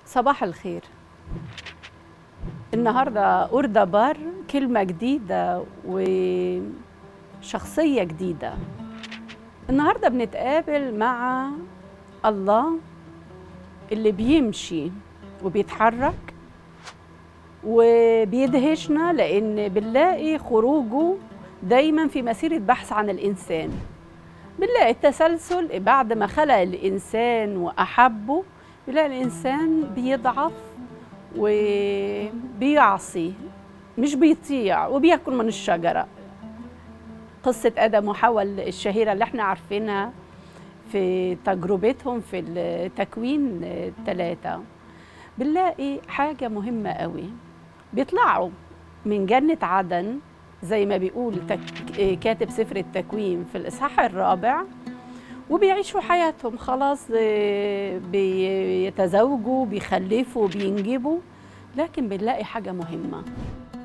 صباح الخير النهارده أوردة بار كلمة جديدة وشخصية جديدة النهارده بنتقابل مع الله اللي بيمشي وبيتحرك وبيدهشنا لأن بنلاقي خروجه دايما في مسيرة بحث عن الإنسان بنلاقي التسلسل بعد ما خلق الإنسان وأحبه بنلاقي الإنسان بيضعف وبيعصي مش بيطيع وبياكل من الشجرة قصة آدم وحواء الشهيرة اللي احنا عارفينها في تجربتهم في التكوين الثلاثة بنلاقي حاجة مهمة قوي بيطلعوا من جنة عدن زي ما بيقول تك... كاتب سفر التكوين في الإصحاح الرابع وبيعيشوا حياتهم خلاص بيتزوجوا بيخلفوا بينجبوا لكن بنلاقي حاجة مهمة